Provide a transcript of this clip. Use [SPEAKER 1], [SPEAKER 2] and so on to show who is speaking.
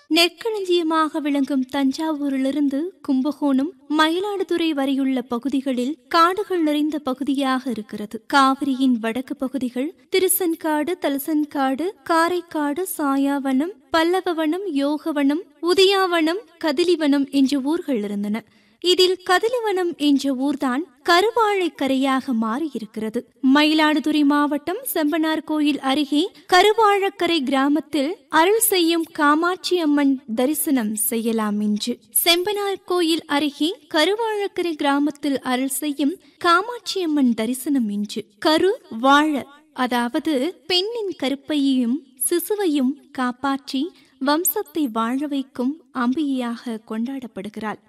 [SPEAKER 1] நெற்களஞ்சியமாக விளங்கும் தஞ்சாவூரிலிருந்து கும்பகோணம் மயிலாடுதுறை வரையுள்ள பகுதிகளில் காடுகள் நிறைந்த பகுதியாக இருக்கிறது காவிரியின் வடக்கு பகுதிகள் திருசன்காடு தலசன்காடு காரைக்காடு சாயாவனம் பல்லவவனம் யோகவனம் உதியாவனம் கதிலிவனம் என்ற ஊர்கள் இருந்தன இதில் கதிலிவனம் என்ற ஊர்தான் கருவாழைக்கரையாக மாறியிருக்கிறது மயிலாடுதுறை மாவட்டம் செம்பனார் கோயில் அருகே கருவாழக்கரை கிராமத்தில் அருள் செய்யும் காமாட்சி அம்மன் தரிசனம் செய்யலாம் என்று செம்பனார் கோயில் அருகே கருவாழக்கரை கிராமத்தில் அருள் செய்யும் காமாட்சி அம்மன் தரிசனம் என்று கரு வாழ அதாவது பெண்ணின் கருப்பையையும் சிசுவையும் காப்பாற்றி வம்சத்தை வாழ வைக்கும் அம்பிகையாக கொண்டாடப்படுகிறாள்